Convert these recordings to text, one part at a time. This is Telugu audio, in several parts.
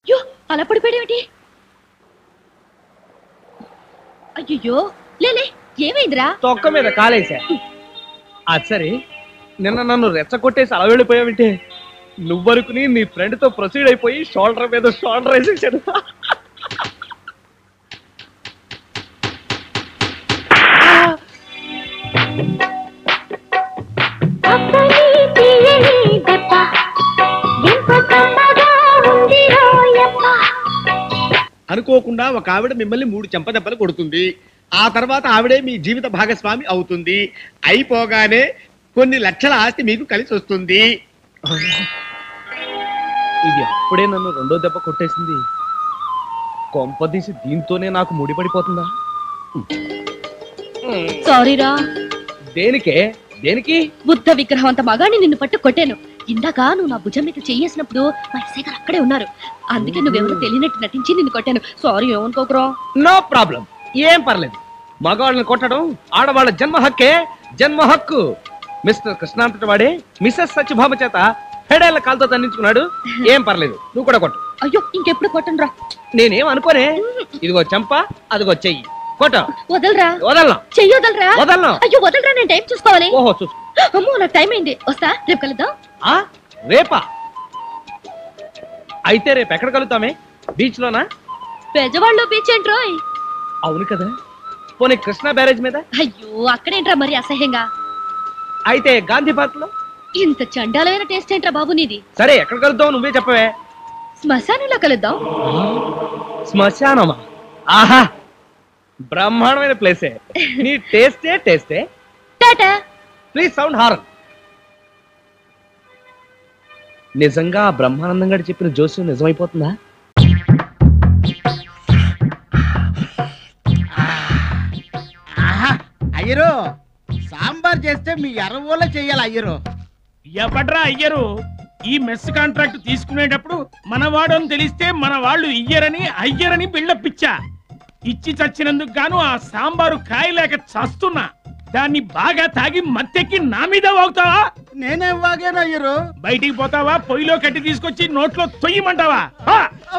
అయ్యో అలా పడిపోయాడేమిటి అయ్యో లేలే ఏమైందిరా తొక్క మీద కాలేసా అది సరే నిన్న నన్ను రెచ్చగొట్టేసి అలా వెళ్ళిపోయావంటే నువ్వనుకుని నీ ఫ్రెండ్ తో ప్రొసీడ్ అయిపోయి షోల్డర్ మీద షోల్డర్ వేసేసాడు అనుకోకుండా ఒక ఆవిడ మిమ్మల్ని మూడు చెంపదెబ్బలు కొడుతుంది ఆ తర్వాత ఆవిడే మీ జీవిత భాగస్వామి అవుతుంది అయిపోగానే కొన్ని లక్షల ఆస్తి మీకు కలిసి వస్తుంది ఇది అప్పుడే నన్ను రెండో దెబ్బ కొట్టేసింది కొంపదీసి దీంతోనే నాకు ముడిపడిపోతుందా సారీరా దేనికే దేనికి బుద్ధ విగ్రహం అంత మగాని నిన్ను పట్టు కొట్టాను ఇందాక నువ్వు నా భుజం మీద చెయ్యేసినప్పుడు మా ఎస్ఐ గారు అక్కడే ఉన్నారు అందుకే నువ్వెవరో తెలియనట్టు నటించి నిన్ను కొట్టాను సారీ ఏమనుకోకురా నో ప్రాబ్లం ఏం పర్లేదు మగవాళ్ళని కొట్టడం ఆడవాళ్ళ జన్మ హక్కే జన్మ హక్కు మిస్టర్ కృష్ణాంతటి వాడే మిస్సెస్ సత్యభామ చేత హెడేళ్ల కాలుతో దండించుకున్నాడు ఏం పర్లేదు నువ్వు కూడా కొట్టు అయ్యో ఇంకెప్పుడు కొట్టను రా నేనేం అనుకోనే ఇదిగో చెంప అదిగో చెయ్యి కొట్ట వదలరా వదలను చెయ్యి వదలరా వదలను అయ్యో వదలరా నేను టైం చూసుకోవాలి ఓహో చూసు అమ్మో నాకు టైం అయింది వస్తా రేపు కలుద్దాం ఆ రేపా అయితే రేపు ఎక్కడ కలుగుతామే బీచ్ లోనా పెజవాళ్ళు బీచ్ ఏంట్రోయ్ అవును కదా పోనీ కృష్ణా బ్యారేజ్ మీద అయ్యో అక్కడేంట్రా మరి అసహ్యంగా అయితే గాంధీ పార్క్ లో ఇంత చండాలమైన టేస్ట్ ఏంట్రా బాబు నీది సరే ఎక్కడ కలుద్దాం నువ్వే చెప్పవే శ్మశానంలో కలుద్దాం శ్మశానమా ఆహా బ్రహ్మాండమైన ప్లేసే నీ టేస్టే టేస్టే టాటా ప్లీజ్ సౌండ్ హారన్ నిజంగా ఆ బ్రహ్మానందం గారు చెప్పిన జోస్యం నిజమైపోతుందా అయ్యరు సాంబార్ చేస్తే మీ ఎర్రవోళ్ళ చెయ్యాలి అయ్యరు ఎవడ్రా అయ్యరు ఈ మెస్ కాంట్రాక్ట్ తీసుకునేటప్పుడు మనవాడు అని తెలిస్తే మన వాళ్ళు ఇయ్యరని అయ్యరని బిల్డప్ ఇచ్చా ఇచ్చి చచ్చినందుకు గాను ఆ సాంబారు కాయలేక చస్తున్నా దాన్ని బాగా తాగి మత్తెక్కి నా మీద వాగుతావా నేనేం వాగాను అయ్యరు బయటికి పోతావా పొయ్యిలో కట్టి తీసుకొచ్చి నోట్లో తొయ్యమంటావా ఆ!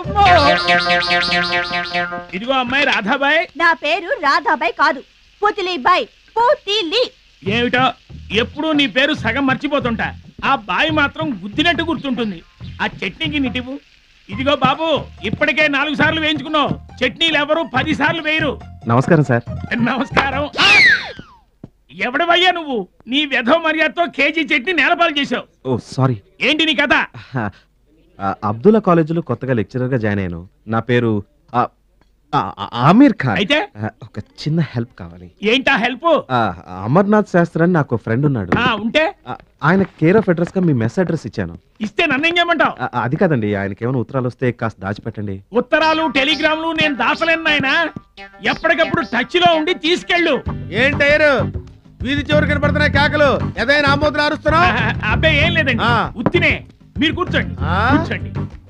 ఇదిగో అమ్మాయి రాధాబాయ్ నా పేరు రాధాబాయ్ కాదు పుతిలీబాయ్ పుతిలి ఏమిటో ఎప్పుడూ నీ పేరు సగం మర్చిపోతుంటా ఆ బాయి మాత్రం గుద్దినట్టు గుర్తుంటుంది ఆ చట్నీకి నిటివు ఇదిగో బాబు ఇప్పటికే నాలుగు సార్లు వేయించుకున్నావు చట్నీలు ఎవరు పది సార్లు వేయరు నమస్కారం సార్ నమస్కారం ఆ! ఎవడవయ్యా నువ్వు నీ వ్యధో మర్యాదతో కేజీ చట్నీ నేలపాలు చేసావు ఓ సారీ ఏంటి నీ కథ అబ్దుల్లా కాలేజీలో కొత్తగా లెక్చరర్ గా జాయిన్ అయ్యాను నా పేరు ఆ, ఆ, ఆ, ఆమీర్ ఖాన్ అయితే ఆ, ఒక చిన్న హెల్ప్ కావాలి ఏంటా హెల్ప్ ఆ, అమర్నాథ్ శాస్త్రి అని నాకు ఫ్రెండ్ ఉన్నాడు ఆ ఉంటే ఆ, ఆయన కేర్ ఆఫ్ అడ్రస్ గా మీ మెస్ అడ్రస్ ఇచ్చాను ఇస్తే నన్నేం చేయమంటావు ఆ, అది కాదండి ఆయనకి ఏమైనా ఉత్తరాలు వస్తే కాస్త దాచిపెట్టండి ఉత్తరాలు టెలిగ్రామ్లు నేను దాసలేను నాయన ఎప్పటికప్పుడు టచ్ లో ఉండి తీసుకెళ్ళు ఏంటయ్యరు వీధి చివరి కనపడుతున్నాయి కేకలు ఏదైనా ఆమోదం అరుస్తున్నావు ఆ, అబ్బాయి ఏం లేదండి ఆ. ఉత్తినే మీరు కూర్చోండి ఆ? కూర్చోండి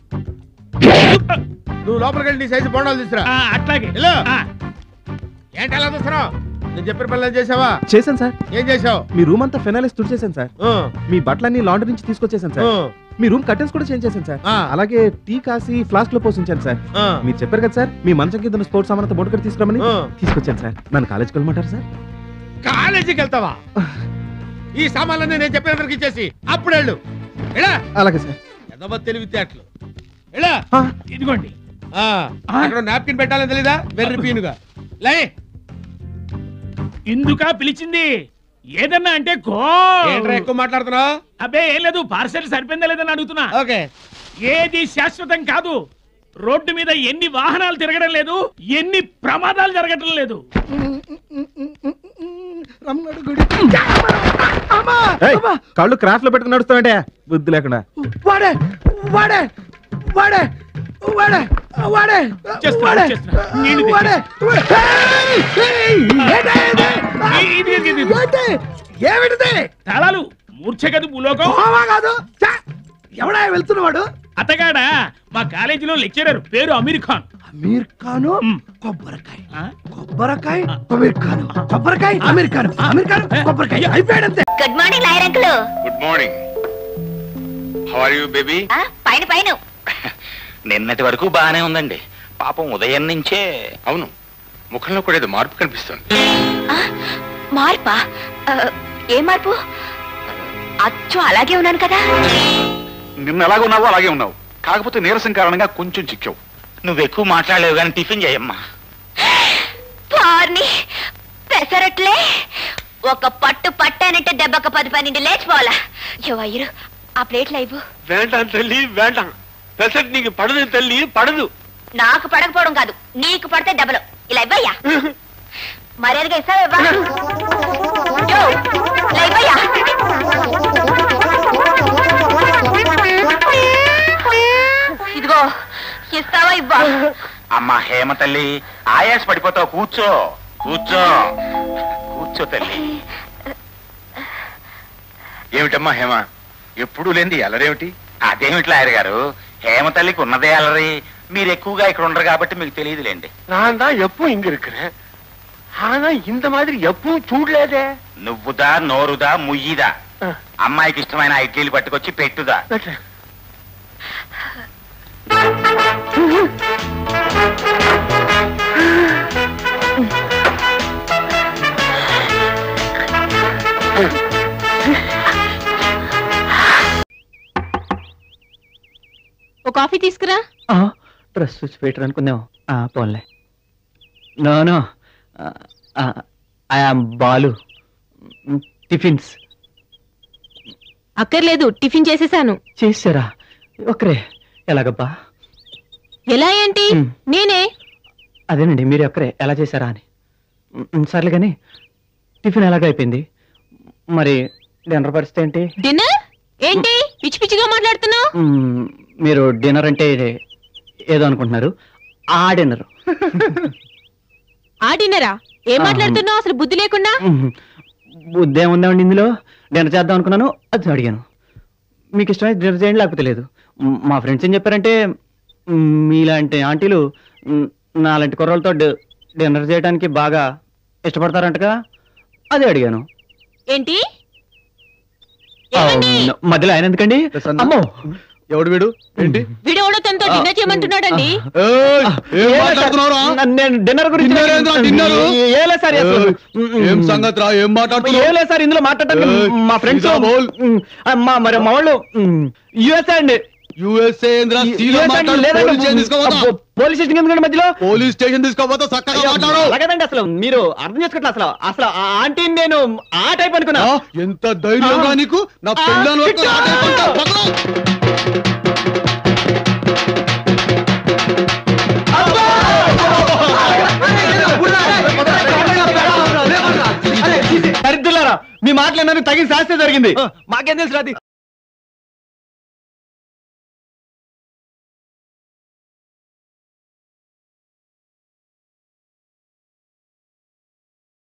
నువ్వు లోపలికి వెళ్ళి నీ సైజు బోండాలు తీసురా ఆ, అట్లాగే వెళ్ళు. ఆ, ఏంటి అలా చూస్తున్నావు నేను చెప్పిన పనులు చేసావా చేశాను సార్ ఏం చేసావు మీ రూమ్ అంతా ఫెనాలిస్ తుడిచేశాను సార్ మీ బట్టలన్నీ లాండ్రీ నుంచి తీసుకొచ్చేసాను సార్ మీ రూమ్ కర్టెన్స్ కూడా చేంజ్ చేశాను సార్ ఆ. అలాగే టీ కాసి ఫ్లాస్క్ లో పోసించాను సార్ మీరు చెప్పారు కదా సార్ మీ మంచం కింద స్పోర్ట్స్ సామాన్తో బొట్టుకడి తీసుకురామని తీసుకొచ్చాను సార్ నన్ను కాలేజ్కి వెళ్ళమంటారు సార్ కాలేజీకి వెళ్తావా ఈ సామాన్లన్నీ నేను చెప్పినందుకు ఇచ్చేసి అప్పుడు వెళ్ళు ఎలా అలాగే సార్ ఎదవ తెలివితేటలు ఎలా ఆ, ఇదిగోండి అక్కడ నాప్కిన్ పెట్టాలని తెలీదా వెర్రి పీనుగా లే ఇందుకా పిలిచింది ఏదన్నా అంటే కో ఏంట్రా ఎక్కువ మాట్లాడుతున్నావు అబ్బే ఏం లేదు పార్సెల్ సరిపోయిందా లేదని అడుగుతున్నా ఓకే ఏది శాశ్వతం కాదు రోడ్డు మీద ఎన్ని వాహనాలు తిరగడం లేదు ఎన్ని ప్రమాదాలు జరగడం లేదు ఏయ్, కళ్ళు క్రాఫ్ట్ లో పెట్టుకుని నడుస్తావంటే బుద్ధి లేకుండా వాడే వాడే వాడే వాడే వాడే చేస్తున్నా, చేస్తున్నా. నీళ్ళు తెచ్చేసి. ఈ- ఇది- ఇది- ఇది. ఏమిటిది తాళాలు మూర్ఛగదు భూలోకం హోమా కాదు ఛ! ఎవడా వెళ్తున్నవాడు అతగాడా మా కాలేజీలో లెక్చరర్ పేరు అమీర్ ఖాన్ అమీర్ ఖాను మ్. కొబ్బరికాయ ఆ? కొబ్బరికాయ అమీర్ ఖాన్ కొబ్బరికాయ అమీర్ ఖాన్ అమీర్ ఖాన్ కొబ్బరికాయ అయిపోయాడంతే good morning lawyer uncle good morning how are you baby పైన పైన నిన్నటి వరకు బాగానే ఉందండి పాపం ఉదయం నుంచే అవును ముఖంలో కూడా ఏదో మార్పు కనిపిస్తుంది మార్పా ఆ, ఏ మార్పు అచ్చు అలాగే ఉన్నాను కదా నిన్న ఎలాగ ఉన్నావో అలాగే ఉన్నావు కాకపోతే నీరసం కారణంగా కొంచెం చిక్కావు నువ్వు ఎక్కువ మాట్లాడలేవు కానీ టిఫిన్ చేయమ్మా పార్ని పెసరట్లే ఒక పట్టు పట్టానంటే దెబ్బక పది పన్నెండు లేచిపోవాలా అయ్యో ఆ ప్లేట్లో ఇవ్వు వేంటాం తల్లి వేంటాం పెసట్ నీకు పడదు తల్లి పడదు నాకు పడకపోవడం కాదు నీకు పడితే దెబ్బలు ఇలా ఇవ్వయ్యా మర్యాదగా ఇస్తావా ఇవ్వా? యో, ఇలా ఇవ్వయ్యా ఇదిగో ఇస్తావా ఇవ్వా అమ్మా హేమ తల్లి ఆయాస పడిపోతావు కూర్చో కూర్చో కూర్చో తల్లి ఏమిటమ్మా హేమ ఎప్పుడూ లేని అలరేమిటి అదేమిటి లాయర్ గారు హేమ తల్లికి ఉన్నదే అలరి మీరు ఎక్కువగా ఇక్కడ ఉండరు కాబట్టి మీకు తెలియదులేండి நான் தான் எப்பவும் இங்க இருக்கிறேன் ஆனா இந்த மாதிரி எப்பவும் சூடலேதே నువ్వుదా నోరుదా ముయ్యిదా అమ్మాయికి ఇష్టమైన ఇడ్లీలు పట్టుకొచ్చి పెట్టుదా ఓ కాఫీ తీసుకురా డ్రెస్ చూసి పెట్టరు అనుకుందాం ఆ, పోన్లే no no I am Balu tiffins అక్కర్లేదు టిఫిన్ చేసేసాను చేసారా ఒకరే ఎలాగబ్బా ఎలా ఏంటి మ్. నేనే అదేనండి మీరు ఒక్కరే ఎలా చేశారా అని మ్, మ్, సర్లే కానీ టిఫిన్ ఎలాగైపోయింది మరి డిన్నర్ పరిస్థితి ఏంటి డిన్నర్ ఏంటి పిచ్చి పిచ్చిగా మాట్లాడుతున్నావు మ్, మీరు డిన్నర్ అంటే ఏదో అనుకుంటున్నారు ఆ డిన్నర్ ఆ డిన్నరా ఏం ఆహా. మాట్లాడుతున్నావు అసలు బుద్ధి లేకుండా బుద్ధి ఏముందండి ఇందులో డిన్నర్ చేద్దాం అనుకున్నాను అది అడిగాను మీకు ఇష్టమైతే డిన్నర్ చేయండి లేకపోతే లేదు మ్, మా ఫ్రెండ్స్ ఏం చెప్పారంటే మ్, మీలాంటి ఆంటీలు మ్, నాలాంటి కుర్రలతో డి- డిన్నర్ చేయడానికి బాగా ఇష్టపడతారంటగా అదే అడిగాను ఏంటి ఏమండి? అవును. మధ్యలో ఆయన ఎందుకండి అమ్మో ఎవడు వీడు ఏంటి వీడెవడో తనతో డిన్నర్ చేయమంటున్నాడండి ఏయ్, ఏం ఏలే మాట్లాడుతున్నావురా? సార్, నేను డిన్నర్ గురించి డిన్నర్ ఏంట్రా, డిన్నరు? ఏలే సార్ అసలు. ఏం సంగతి రా ఏం మాట్లాడుతున్నావు ఏలే సార్ ఇందులో మాట్లాడటానికి ఏయ్, మా ఫ్రెండ్స్ సీదా బోల్. మా మరి మా వాళ్ళు యుఎస్ఏ అండి యుఎస్ఏ ఏంద్రా సీదా USA మాట్లాడు లేదండి. పోలీస్ స్టేషన్ తీసుకోపోతా అబ్బో, పోలీస్ స్టేషన్ ఎందుకండి మధ్యలో పోలీస్ స్టేషన్ తీసుకోపోతా చక్కగా అయ్యో, మాట్లాడు అలాగేనండి అసలు మీరు అర్థం చేసుకోవట్లే అసలు అసలు ఆ ఆంటీని నేను ఆ టైప్ అనుకున్నా ఆ, ఎంత ధైర్యంగా ఆ. నీకు నా పెళ్ళాన్ని పట్టుకొని ఆట ఆడుకుంటావు. పక్కన. దరిద్రులారా మీ మాటలు తగిన శాస్త్రం జరిగింది మాకేం తెలుసు రాది